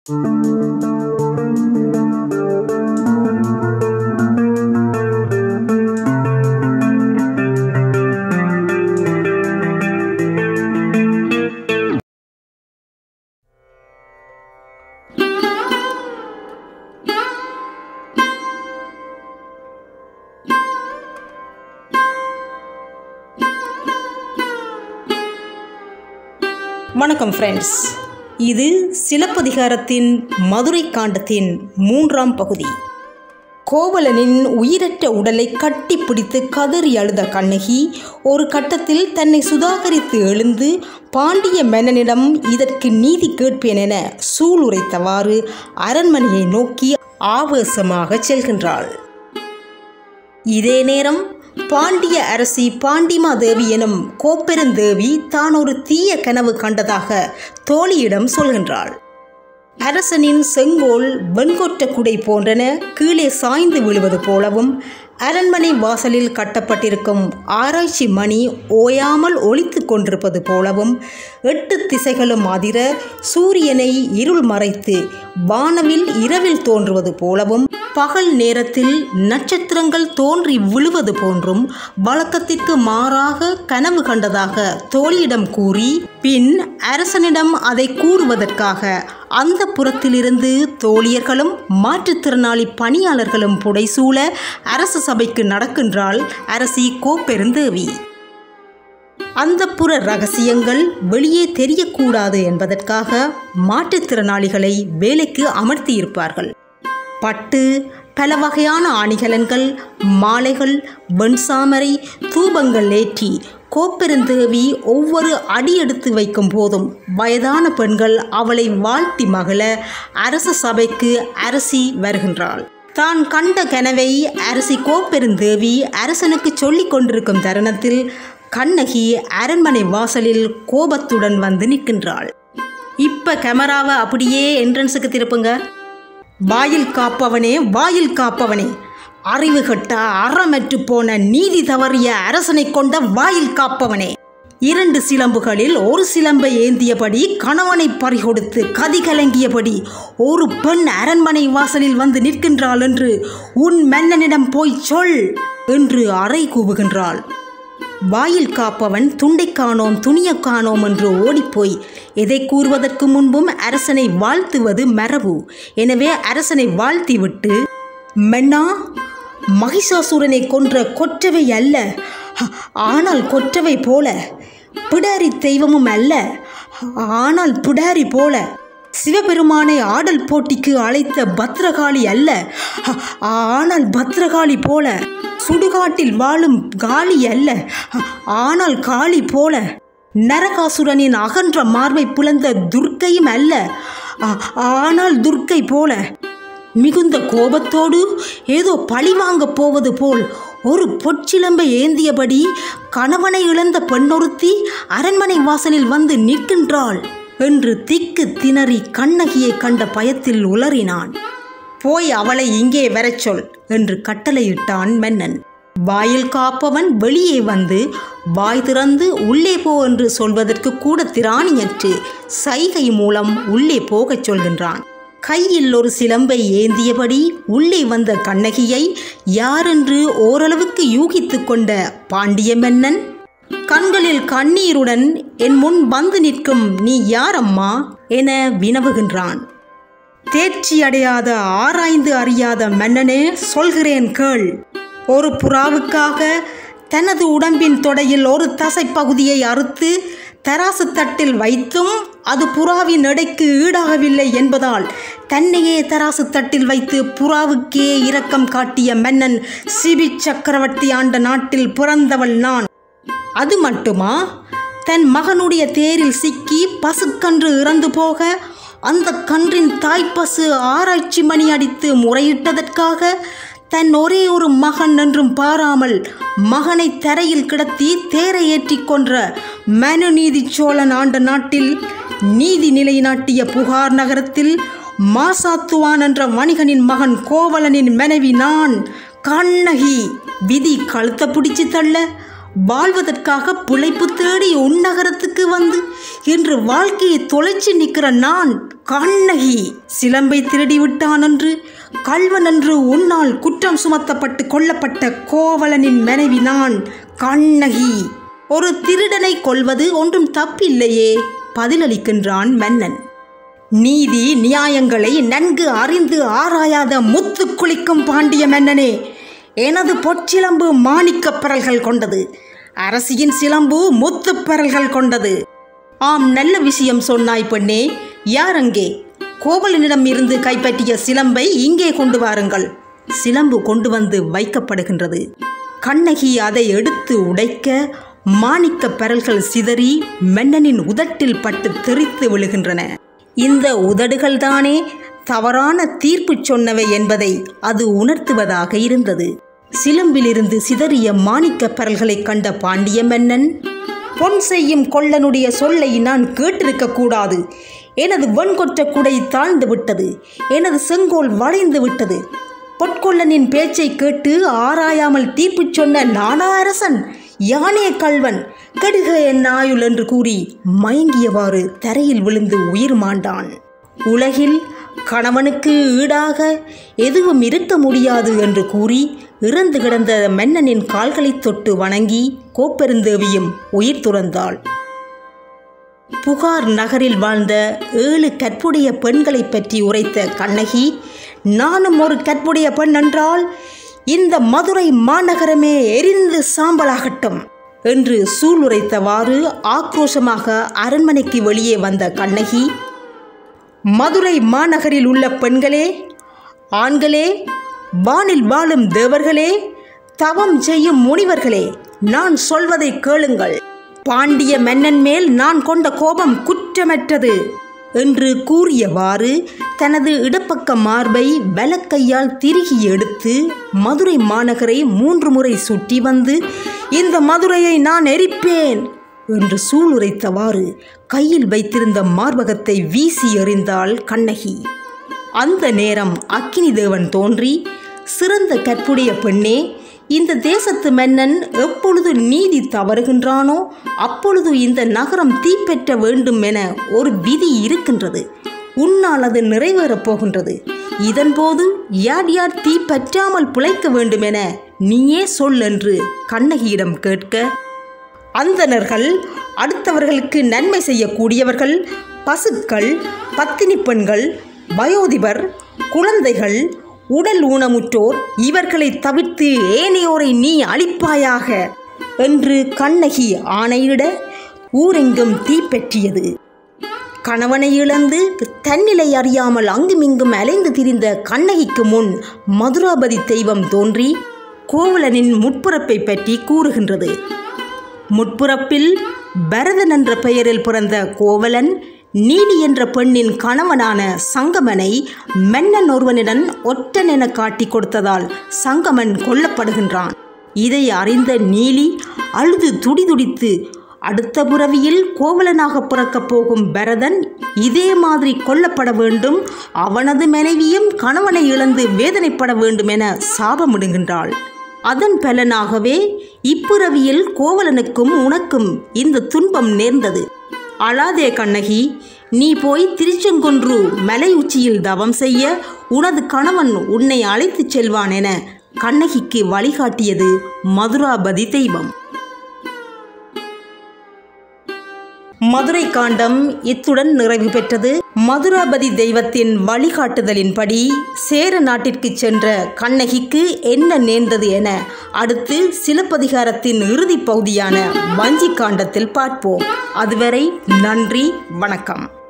வணக்கம் ஃப்ரெண்ட்ஸ் இது சிலப்பதிகாரத்தின் மதுரை காண்டத்தின் மூன்றாம் பகுதி கோவலனின் உயிரற்ற உடலை கட்டிப்பிடித்து கதறி அழுத கண்ணகி ஒரு கட்டத்தில் தன்னை சுதாகரித்து எழுந்து பாண்டிய மன்னனிடம் இதற்கு நீதி கேட்பேன் என சூளுரைத்தவாறு அரண்மனையை நோக்கி ஆவேசமாக செல்கின்றாள் இதே நேரம் பாண்டிய அரசி பாண்டிமாதேவி எனும் கோப்பெருந்தேவி தான் ஒரு தீய கனவு கண்டதாக தோழியிடம் சொல்கின்றாள் அரசனின் செங்கோல் வெண்கொற்ற குடை போன்றன கீழே சாய்ந்து விழுவது போலவும் அரண்மனை வாசலில் கட்டப்பட்டிருக்கும் ஆராய்ச்சி மணி ஓயாமல் ஒலித்து கொண்டிருப்பது போலவும் எட்டு திசைகளும் அதிர சூரியனை இருள் மறைத்து வானவில் இரவில் தோன்றுவது போலவும் பகல் நேரத்தில் நட்சத்திரங்கள் தோன்றி விழுவது போன்றும் வழக்கத்திற்கு மாறாக கனவு கண்டதாக தோழியிடம் கூறி பின் அரசனிடம் அதை கூறுவதற்காக அந்த புறத்திலிருந்து தோழியர்களும் மாற்றுத்திறனாளி பணியாளர்களும் புடைசூழ அரசு சபைக்கு நடக்கின்றாள் அரசி கோப்பெருந்தேவி அந்த புற ரகசியங்கள் வெளியே தெரியக்கூடாது என்பதற்காக மாற்றுத்திறனாளிகளை வேலைக்கு அமர்த்தியிருப்பார்கள் பட்டு பல வகையான ஆணிகலன்கள் மாலைகள் வெண்சாமரை தூபங்கள் ஏற்றி கோப்பெருந்தேவி ஒவ்வொரு அடி எடுத்து வைக்கும் போதும் வயதான பெண்கள் அவளை வாழ்த்தி மகள அரச சபைக்கு அரசி வருகின்றாள் தான் கண்ட கனவை அரசி கோப்பெருந்தேவி அரசனுக்கு சொல்லிக் கொண்டிருக்கும் தருணத்தில் கண்ணகி அரண்மனை வாசலில் கோபத்துடன் வந்து நிற்கின்றாள் இப்ப கேமராவை அப்படியே என்ட்ரன்ஸுக்கு திருப்புங்க வாயில் காப்பவனே வாயில் காப்பவனே அறிவு கட்ட அறமற்று போன நீதி தவறிய அரசனை கொண்ட வாயில் காப்பவனே இரண்டு சிலம்புகளில் ஒரு சிலம்பை ஏந்தியபடி கணவனை பறிகொடுத்து கதி கலங்கியபடி ஒரு பெண் அரண்மனை வாசலில் வந்து நிற்கின்றாள் என்று உன் மன்னனிடம் போய் சொல் என்று அறை கூவுகின்றாள் வாயில் காப்பவன் துண்டை காணோம் துணிய காணோம் என்று ஓடிப்போய் எதை கூறுவதற்கு முன்பும் அரசனை வாழ்த்துவது மரபு எனவே அரசனை வாழ்த்திவிட்டு மன்னா மகிஷாசுரனை கொன்ற கொற்றவை அல்ல ஆனால் கொற்றவை போல பிடாரி தெய்வமும் அல்ல ஆனால் பிடாரி போல சிவபெருமானை ஆடல் போட்டிக்கு அழைத்த பத்ரகாளி அல்ல ஆனால் பத்ரகாளி போல சுடுகாட்டில் வாழும் காளி அல்ல ஆனால் காளி போல நரகாசுரனின் அகன்ற மார்பை புலந்த துர்க்கையும் அல்ல ஆனால் துர்க்கை போல மிகுந்த கோபத்தோடு ஏதோ பழி வாங்கப் போவது போல் ஒரு பொற்சிலம்பை ஏந்தியபடி கணவனை இழந்த பெண்ணொருத்தி அரண்மனை வாசலில் வந்து நிற்கின்றாள் என்று திக்கு திணறி கண்ணகியை கண்ட பயத்தில் உளறினான் போய் அவளை இங்கே வரச் சொல் என்று கட்டளையிட்டான் மன்னன் வாயில் காப்பவன் வெளியே வந்து வாய் திறந்து உள்ளே போ என்று சொல்வதற்கு கூட திராணியற்று சைகை மூலம் உள்ளே போகச் சொல்கின்றான் கையில் ஒரு சிலம்பை ஏந்தியபடி உள்ளே வந்த கண்ணகியை யாரென்று ஓரளவுக்கு யூகித்து கொண்ட பாண்டிய மன்னன் கண்களில் கண்ணீருடன் என் முன் வந்து நிற்கும் நீ யாரம்மா என வினவுகின்றான் தேர்ச்சி அடையாத ஆராய்ந்து அறியாத மன்னனே சொல்கிறேன் கேள் ஒரு புறாவுக்காக தனது உடம்பின் தொடையில் ஒரு தசைப்பகுதியை அறுத்து தராசு தட்டில் வைத்தும் அது புறாவின் எடைக்கு ஈடாகவில்லை என்பதால் தன்னையே தராசு தட்டில் வைத்து புறாவுக்கே இரக்கம் காட்டிய மன்னன் சிபி சக்கரவர்த்தி ஆண்ட நாட்டில் பிறந்தவள் நான் அது மட்டுமா தன் மகனுடைய தேரில் சிக்கி பசுக்கன்று இறந்து போக அந்த கன்றின் தாய்ப்பசு ஆராய்ச்சி மணி அடித்து முறையிட்டதற்காக தன் ஒரே ஒரு மகன் என்றும் பாராமல் மகனை தரையில் கிடத்தி தேரை ஏற்றி கொன்ற மனுநீதி சோழன் ஆண்ட நாட்டில் நீதி நிலைநாட்டிய புகார் நகரத்தில் மாசாத்துவான் என்ற வணிகனின் மகன் கோவலனின் மனைவி நான் கண்ணகி விதி கழுத்த பிடிச்சு தள்ள வாழ்வதற்காக பிழைப்பு தேடி உன்னகரத்துக்கு வந்து இன்று வாழ்க்கையை தொலைச்சு நிற்கிற நான் கண்ணகி சிலம்பை திருடி விட்டான் என்று கல்வன் என்று உன்னால் குற்றம் சுமத்தப்பட்டு கொல்லப்பட்ட கோவலனின் மனைவி நான் கண்ணகி ஒரு திருடனை கொல்வது ஒன்றும் தப்பில்லையே பதிலளிக்கின்றான் மன்னன் நீதி நியாயங்களை நன்கு அறிந்து ஆராயாத முத்து குளிக்கும் பாண்டிய மன்னனே எனது பொற்சிலம்பு மாணிக்கப் பரல்கள் கொண்டது அரசியின் சிலம்பு முத்துப் பரல்கள் கொண்டது ஆம் நல்ல விஷயம் சொன்னாய் பெண்ணே யார் அங்கே கோவலனிடம் இருந்து கைப்பற்றிய சிலம்பை இங்கே கொண்டு வாருங்கள் சிலம்பு கொண்டு வந்து வைக்கப்படுகின்றது கண்ணகி அதை எடுத்து உடைக்க மாணிக்கப் பரல்கள் சிதறி மன்னனின் உதட்டில் பட்டு தெறித்து விழுகின்றன இந்த உதடுகள்தானே தவறான தீர்ப்பு சொன்னவை என்பதை அது உணர்த்துவதாக இருந்தது சிலம்பிலிருந்து சிதறிய மாணிக்கப் பரல்களை கண்ட பாண்டிய மன்னன் பொன் செய்யும் கொள்ளனுடைய சொல்லை நான் கேட்டிருக்க கூடாது எனது வெண்கொற்ற குடை தாழ்ந்து விட்டது எனது செங்கோல் வளைந்து விட்டது பொற்கொள்ளனின் பேச்சை கேட்டு ஆராயாமல் தீர்ப்பு சொன்ன நானா அரசன் யானே கல்வன் கடுக என் ஆயுள் என்று கூறி மயங்கியவாறு தரையில் விழுந்து உயிர் மாண்டான் உலகில் கணவனுக்கு ஈடாக எதுவும் இருக்க முடியாது என்று கூறி இறந்து கிடந்த மன்னனின் கால்களைத் தொட்டு வணங்கி கோப்பெருந்தேவியும் உயிர் துறந்தாள் புகார் நகரில் வாழ்ந்த ஏழு கற்புடைய பெண்களைப் பற்றி உரைத்த கண்ணகி நானும் ஒரு கற்புடைய பெண் என்றால் இந்த மதுரை மாநகரமே எரிந்து சாம்பலாகட்டும் என்று சூளுரைத்தவாறு ஆக்ரோஷமாக அரண்மனைக்கு வெளியே வந்த கண்ணகி மதுரை மாநகரில் உள்ள பெண்களே ஆண்களே வானில் வாழும் தேவர்களே தவம் செய்யும் முனிவர்களே நான் சொல்வதை கேளுங்கள் பாண்டிய மன்னன் மேல் நான் கொண்ட கோபம் குற்றமற்றது என்று கூறியவாறு தனது இடப்பக்க மார்பை வலக்கையால் திருகி எடுத்து மதுரை மாநகரை மூன்று முறை சுற்றி வந்து இந்த மதுரையை நான் எரிப்பேன் என்று சூளுரைத்தவாறு கையில் வைத்திருந்த மார்பகத்தை வீசி எறிந்தாள் கண்ணகி அந்த நேரம் அக்கினி தேவன் தோன்றி சிறந்த கற்புடைய பெண்ணே இந்த தேசத்து மன்னன் எப்பொழுது நீதி தவறுகின்றானோ அப்பொழுது இந்த நகரம் தீப்பெற்ற வேண்டும் என ஒரு விதி இருக்கின்றது உன்னால் அது நிறைவேறப் போகின்றது இதன்போது யார் யார் தீ பற்றாமல் பிழைக்க வேண்டும் என நீயே சொல் என்று கண்ணகியிடம் கேட்க அந்தணர்கள் அடுத்தவர்களுக்கு நன்மை செய்யக்கூடியவர்கள் பசுக்கள் பத்தினி பெண்கள் வயோதிபர் குழந்தைகள் உடல் ஊனமுற்றோர் இவர்களை தவிர்த்து ஏனையோரை நீ அழிப்பாயாக என்று கண்ணகி ஆணையிட ஊரெங்கும் தீப்பற்றியது கணவனை இழந்து தன்னிலை அறியாமல் அங்குமிங்கும் அலைந்து திரிந்த கண்ணகிக்கு முன் மதுராபதி தெய்வம் தோன்றி கோவலனின் முட்புறப்பை பற்றி கூறுகின்றது முட்புறப்பில் பரதன் என்ற பெயரில் பிறந்த கோவலன் நீலி என்ற பெண்ணின் கணவனான சங்கமனை மன்னன் ஒருவனிடம் ஒற்றன் என காட்டி கொடுத்ததால் சங்கமன் கொல்லப்படுகின்றான் இதை அறிந்த நீலி அழுது துடிதுடித்து அடுத்த புறவியில் கோவலனாக பிறக்கப் போகும் பரதன் இதே மாதிரி கொல்லப்பட வேண்டும் அவனது மனைவியும் கணவனை இழந்து வேதனைப்பட வேண்டும் என சாபமிடுகின்றாள் அதன் பலனாகவே இப்புறவியில் கோவலனுக்கும் உனக்கும் இந்த துன்பம் நேர்ந்தது அழாதே கண்ணகி நீ போய் திருச்செங்குன்று மலை உச்சியில் தவம் செய்ய உனது கணவன் உன்னை அழைத்துச் செல்வான் என கண்ணகிக்கு வழிகாட்டியது மதுராபதி தெய்வம் மதுரை காண்டம் இத்துடன் நிறைவு பெற்றது மதுராபதி தெய்வத்தின் வழிகாட்டுதலின்படி சேர நாட்டிற்கு சென்ற கண்ணகிக்கு என்ன நேர்ந்தது என அடுத்து சிலப்பதிகாரத்தின் இறுதிப் பகுதியான வஞ்சி காண்டத்தில் பார்ப்போம் அதுவரை நன்றி வணக்கம்